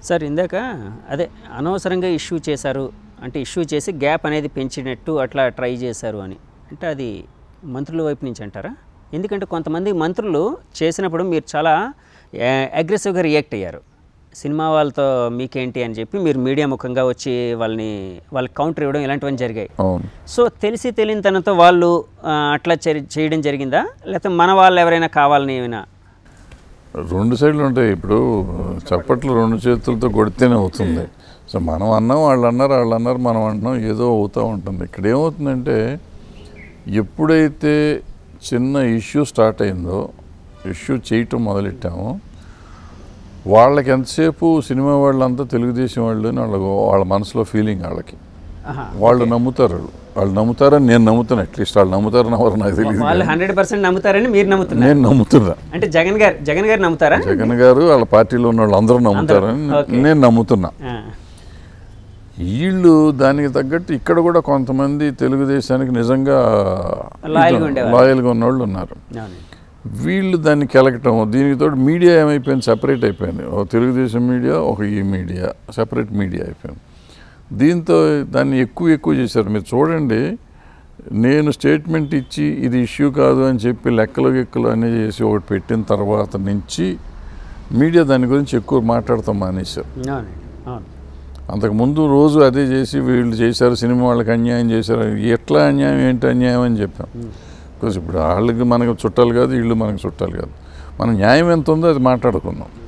Sir ఇందాక అదే అనవసరంగా ఇష్యూ చేశారు అంటే ఇష్యూ చేసి గ్యాప్ అనేది పెంచినట్టు అట్లా ట్రై చేశారు అని అంటే అది మంత్రుల వైపు నుంచి అంటారా ఎందుకంటే కొంతమంది మంత్రులు చేసినప్పుడు మీరు చాలా అగ్రెసివ్గా రియాక్ట్ అయ్యారు సినిమా వాళ్ళతో మీకేంటి అని చెప్పి మీరు మీడియా ముఖంగా వచ్చి వాళ్ళని వాళ్ళకి కౌంటర్ ఇవ్వడం ఇలాంటివన్నీ జరిగాయి అవును సో తెలిసి తెలియని తనతో వాళ్ళు ఆ, అట్లా చే- చేయడం జరిగిందా లేకపోతే మన వాళ్ళు ఎవరైనా కావాలని ఏమైనా రెండు సైడ్లు ఉంటాయి ఇప్పుడు చప్పట్లు రెండు చేతులతో కొడితేనే అవుతుంది సో మనం అన్నాం వాళ్ళు అన్నారు వాళ్ళు అన్నారు మనం అంటున్నాం ఏదో అవుతూ ఉంటుంది ఇక్కడ ఏమవుతుందంటే ఎప్పుడైతే చిన్న ఇష్యూ స్టార్ట్ అయిందో ఇష్యూ చేయటం మొదలెట్టామో వాళ్ళకి ఎంతసేపు సినిమా వాళ్ళంతా తెలుగుదేశం వాళ్ళు అని వాళ్ళ వాళ్ళ మనసులో ఫీలింగ్ వాళ్ళకి ఆహా. వాళ్ళు నమ్ముతారు వాళ్ళు వాళ్ళు నమ్ముతారని నేను నమ్ముతాను అట్లీస్ట్ వాళ్ళు నమ్ముతారని ఎవరు నాకు తెలియదు వాళ్ళు హండ్రెడ్ పర్సెంట్ నమ్ముతారని మీరు నమ్ముతున్నారు నేను నమ్ముతున్నా అంటే జగన్ గారు జగన్ గారు నమ్ముతారా జగన్ గారు వాళ్ళ పార్టీలో ఉన్న వాళ్ళు అందరూ నమ్ముతారని ఓకే. నేను నమ్ముతున్నా ఆ, వీళ్ళు దానికి తగ్గట్టు ఇక్కడ కూడా కొంతమంది తెలుగుదేశానికి నిజంగా లాయల్గా ఉండేవారు. లాయల్గా ఉన్నవాళ్ళు ఉన్నారు అవునండి వీళ్ళు దాన్ని కెలకటం దీనికి తోడు మీడియా ఏమైపోయింది సెపరేట్ అయిపోయింది ఒక తెలుగుదేశం మీడియా ఒక ఈ మీడియా సెపరేట్ మీడియా అయిపోయింది దీంతో దాన్ని ఎక్కువ ఎక్కువ చేశారు మీరు చూడండి నేను స్టేట్మెంట్ ఇచ్చి ఇది ఇష్యూ కాదు అని చెప్పి లెక్కలు గిక్కలు అన్నీ చేసి ఒకటి పెట్టిన తర్వాత నుంచి మీడియా దాని గురించి ఎక్కువ మాట్లాడతాం మానేశారు అవునండి అవును అంతకుముందు రోజు అదే చేసి వీళ్ళు చేశారు సినిమా వాళ్ళకి అన్యాయం చేశారు ఎట్లా అన్యాయం ఏంటి అన్యాయం అని చెప్పాం బికాజ్ ఇప్పుడు వాళ్ళకి మనకు చుట్టాలు కాదు వీళ్ళు మనకు చుట్టాలు కాదు మన న్యాయం ఎంత ఉందో అది మాట్లాడుకుందాం